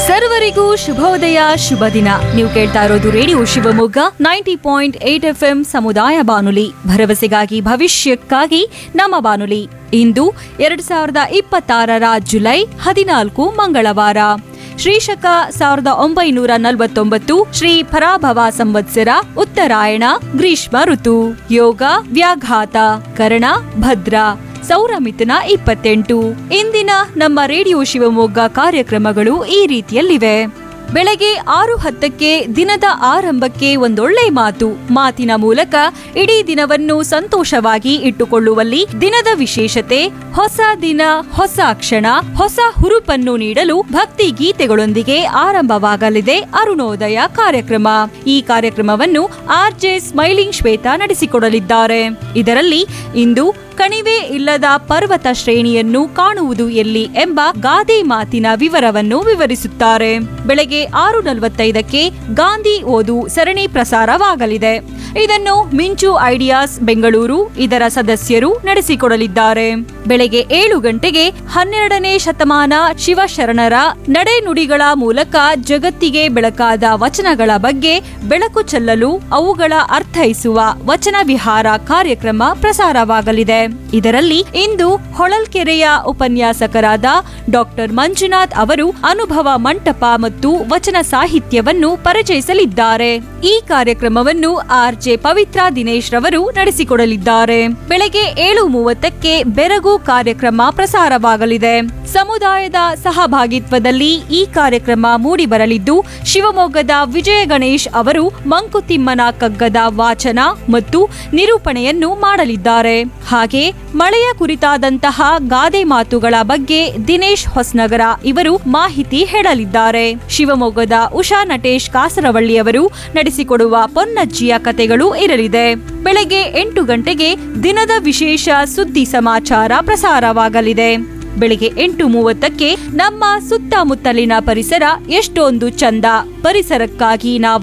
ಸರ್ವರಿಗೂ ಶುಭೋದಯ ಶುಭ ದಿನ ನೀವು ಕೇಳ್ತಾ ಇರೋದು radio Shivamogga ninety point eight F M ಸಮುದಾಯ ಬಾನುಲಿ ಭರವಸೆಗಾಗಿ ಭವಿಷ್ಯಕ್ಕಾಗಿ ನಮ್ಮ ಬಾನುಲಿ ಇಂದು ಎರಡ್ ಸಾವಿರದ ಇಪ್ಪತ್ತಾರರ ಜುಲೈ ಹದಿನಾಲ್ಕು ಮಂಗಳವಾರ ಶ್ರೀಶಕ ಸಾವಿರದ ಒಂಬೈನೂರ ನಲವತ್ತೊಂಬತ್ತು ಶ್ರೀ ಪರಾಭವ ಸಂವತ್ಸರ ಉತ್ತರಾಯಣ ಗ್ರೀಷ್ಮ ಋತು ಯೋಗ ವ್ಯಾಘಾತ ಕರ್ಣ ಭದ್ರ ಸೌರಮಿಥುನ ಇಪ್ಪತ್ತೆಂಟು ಇಂದಿನ ನಮ್ಮ ರೇಡಿಯೋ ಶಿವಮೊಗ್ಗ ಕಾರ್ಯಕ್ರಮಗಳು ಈ ರೀತಿಯಲ್ಲಿವೆ ಬೆಳಗ್ಗೆ ಆರು ಹತ್ತಕ್ಕೆ ದಿನದ ಆರಂಭಕ್ಕೆ ಒಂದೊಳ್ಳೆ ಮಾತು ಮಾತಿನ ಮೂಲಕ ಇಡೀ ದಿನವನ್ನು ಸಂತೋಷವಾಗಿ ಇಟ್ಟುಕೊಳ್ಳುವಲ್ಲಿ ದಿನದ ವಿಶೇಷತೆ ಹೊಸ ದಿನ ಹೊಸ ಕ್ಷಣ ಹೊಸ ಹುರುಪನ್ನು ನೀಡಲು ಭಕ್ತಿ ಗೀತೆಗಳೊಂದಿಗೆ ಆರಂಭವಾಗಲಿದೆ ಅರುಣೋದಯ ಕಾರ್ಯಕ್ರಮ ಈ ಕಾರ್ಯಕ್ರಮವನ್ನು ಆರ್ಜೆ ಸ್ಮೈಲಿಂಗ್ ಶ್ವೇತಾ ನಡೆಸಿಕೊಡಲಿದ್ದಾರೆ ಇದರಲ್ಲಿ ಇಂದು ಕಣಿವೆ ಇಲ್ಲದ ಪರ್ವತ ಶ್ರೇಣಿಯನ್ನು ಕಾಣುವುದು ಎಲ್ಲಿ ಎಂಬ ಗಾದೆ ಮಾತಿನ ವಿವರವನ್ನು ವಿವರಿಸುತ್ತಾರೆ ಬೆಳಗ್ಗೆ ಆರು ನಲವತ್ತೈದಕ್ಕೆ ಗಾಂಧಿ ಓದು ಸರಣಿ ಪ್ರಸಾರವಾಗಲಿದೆ ಇದನ್ನು ಮಿಂಚು ಐಡಿಯಾಸ್ ಬೆಂಗಳೂರು ಇದರ ಸದಸ್ಯರು ನಡೆಸಿಕೊಡಲಿದ್ದಾರೆ ಬೆಳಗ್ಗೆ ಏಳು ಗಂಟೆಗೆ ಹನ್ನೆರಡನೇ ಶತಮಾನ ಶಿವಶರಣರ ನಡೆನುಡಿಗಳ ಮೂಲಕ ಜಗತ್ತಿಗೆ ಬೆಳಕಾದ ವಚನಗಳ ಬಗ್ಗೆ ಬೆಳಕು ಚೆಲ್ಲಲು ಅವುಗಳ ಅರ್ಥೈಸುವ ವಚನ ವಿಹಾರ ಕಾರ್ಯಕ್ರಮ ಪ್ರಸಾರವಾಗಲಿದೆ ಇದರಲ್ಲಿ ಇಂದು ಹೊಳಲ್ಕೆರೆಯ ಉಪನ್ಯಾಸಕರಾದ ಡಾಕ್ಟರ್ ಮಂಜುನಾಥ್ ಅವರು ಅನುಭವ ಮಂಟಪ ಮತ್ತು ವಚನ ಸಾಹಿತ್ಯವನ್ನು ಪರಿಚಯಿಸಲಿದ್ದಾರೆ ಈ ಕಾರ್ಯಕ್ರಮವನ್ನು ಆರ್ಜೆ ಪವಿತ್ರ ದಿನೇಶ್ ರವರು ನಡೆಸಿಕೊಡಲಿದ್ದಾರೆ ಬೆಳಗ್ಗೆ ಏಳು ಮೂವತ್ತಕ್ಕೆ ಬೆರಗು ಕಾರ್ಯಕ್ರಮ ಪ್ರಸಾರವಾಗಲಿದೆ ಸಮುದಾಯದ ಸಹಭಾಗಿತ್ವದಲ್ಲಿ ಈ ಕಾರ್ಯಕ್ರಮ ಮೂಡಿಬರಲಿದ್ದು ಶಿವಮೊಗ್ಗದ ವಿಜಯ ಗಣೇಶ್ ಅವರು ಮಂಕುತಿಮ್ಮನ ಕಗ್ಗದ ವಾಚನ ಮತ್ತು ನಿರೂಪಣೆಯನ್ನು ಮಾಡಲಿದ್ದಾರೆ ಹಾಗೆ ಮಳೆಯ ಕುರಿತಾದಂತಹ ಗಾದೆ ಮಾತುಗಳ ಬಗ್ಗೆ ದಿನೇಶ್ ಹೊಸ್ನಗರ ಇವರು ಮಾಹಿತಿ ಹೇಳಲಿದ್ದಾರೆ ಶಿವಮೊಗ್ಗದ ಉಷಾ ನಟೇಶ್ ಕಾಸರವಳ್ಳಿಯವರು ನಡೆಸಿಕೊಡುವ ಪೊನ್ನಜ್ಜಿಯ ಕತೆಗಳು ಇರಲಿದೆ ಬೆಳಗ್ಗೆ ಎಂಟು ಗಂಟೆಗೆ ದಿನದ ವಿಶೇಷ ಸುದ್ದಿ ಸಮಾಚಾರ ಪ್ರಸಾರವಾಗಲಿದೆ ಬೆಳಿಗ್ಗೆ ಎಂಟು ಮೂವತ್ತಕ್ಕೆ ನಮ್ಮ ಸುತ್ತಮುತ್ತಲಿನ ಪರಿಸರ ಎಷ್ಟೊಂದು ಚಂದ ಪರಿಸರಕ್ಕಾಗಿ ನಾವು